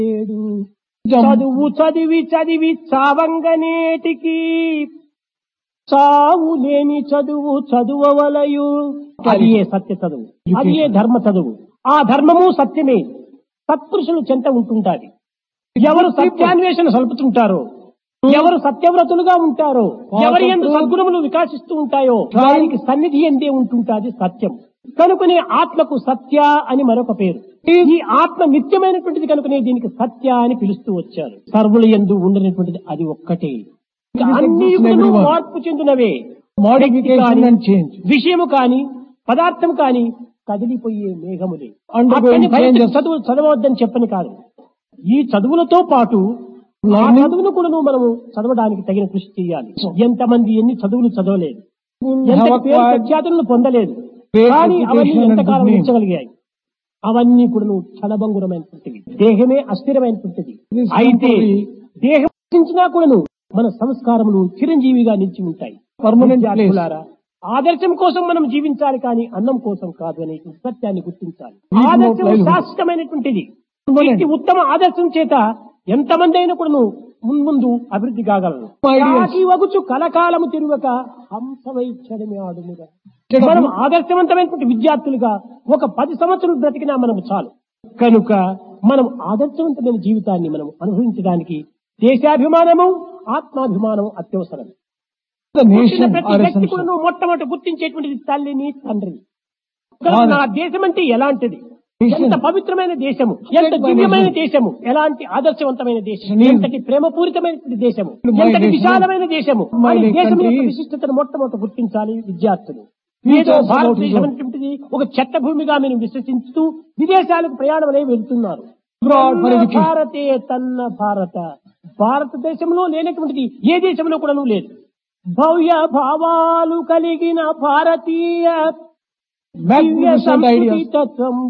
ఏడు చదువు చదివి చదివి చావంగనేటికి చావు లేని చదువు చదువవలయు అది ఏ సత్య చదువు అది ఏ ధర్మ చదువు ఆ ధర్మము సత్యమే సత్పురుషులు చెంత ఉంటుంటాది ఎవరు సత్యాన్వేషణ సలుపుతుంటారో ఎవరు సత్యవ్రతులుగా ఉంటారో ఎవరి ఎందు సద్గుణములు వికాసిస్తూ ఉంటాయో వారికి సన్నిధి ఎందే ఉంటుంటాది సత్యం కనుకనే ఆత్మకు సత్య అని మరొక పేరు ఈ ఆత్మ నిత్యమైనటువంటిది కనుకనే దీనికి సత్య అని పిలుస్తూ వచ్చారు సర్వుల ఎందు ఉండనటువంటిది అది ఒక్కటే ఇంకా అన్ని యుగములు మార్పు చెందినవే Modification వ్యక్తి కాని, and change. విషయము కాని పదార్థం కాని కదిలిపోయే మేఘములే Undergoing అక్కడి భయపెట్టి changes. చదువు చదవద్దని చెప్పని కాదు ఈ చదువులతో పాటు ఆ Learning. చదువును కూడా మనము చదవడానికి తగిన కృషి చేయాలి ఎంతమంది ఎన్ని చదువులు చదవలేదు ఎంత have పేరు acquired ప్రఖ్యాతులను పొందలేదు great కానీ అవన్నీ education and ఎంతకాలం good name. ఉంచగలిగాయి అవన్నీ కూడా క్షణభంగురమైనటువంటివి దేహమే అస్థిరమైనటువంటిది This is అయితే temporary. దేహం నశించినా కూడాను మన సంస్కారములు చిరంజీవిగా నిలిచి ఉంటాయి Permanent విద్యార్థులారా, ఆదర్శం కోసం మనం జీవించాలి కానీ అన్నం కోసం కాదు అనే సత్యాన్ని గుర్తించాలి Need no ఆదర్శం livelihood. శాశ్వతమైనటువంటిది Permanent. ఇట్టి ఉత్తమ ఆదర్శం చేత ఎంతమంది అయినా కూడాను మున్ముందు అభివృద్ధి కాగలరు My dears. కాకి వగుచు కలకాలము తిరుగక హంసవై క్షణమే ఆడుముగా Check మనం up. ఆదర్శవంతమైనటువంటి విద్యార్థులుగా ఒక పది సంవత్సరాలు బ్రతికినా మనము చాలు కనుక మనం ఆదర్శవంతమైన జీవితాన్ని మనం అనుభవించడానికి దేశాభిమానము ఆత్మాభిమానం అత్యవసరం The పుట్టిన nation ప్రతి are వ్యక్తి essential. కూడా మొట్టమొదటి గుర్తించేటువంటిది తల్లిని తండ్రిని కనుక Father. నా దేశం అంటే ఎలాంటిది Nation. ఎంత పవిత్రమైన దేశము ఎంత my దివ్యమైన nation. దేశము ఎలాంటి ఆదర్శవంతమైన దేశం Nation. ఎంతటి ప్రేమపూరితమైనటువంటి దేశము My ఎంతటి nation. విశాలమైన దేశము My అని దేశం యొక్క country. విశిష్టతను మొట్టమొదటి గుర్తించాలి విద్యార్థులు Future ఏదో is about భారతదేశం to go. అనేటువంటిది ఒక చెత్త భూమిగా మీరు విశ్వసిస్తూ విదేశాలకు ప్రయాణం అనేవి వెళ్తున్నారు Abroad for తన్న education. భారతే తన్న భారత భారతదేశంలో లేనటువంటిది ఏ దేశంలో కూడా లేదు భవ్య భావాలు కలిగిన భారతీయ దివ్య Magnificent సంస్కృతి ideas. తత్వం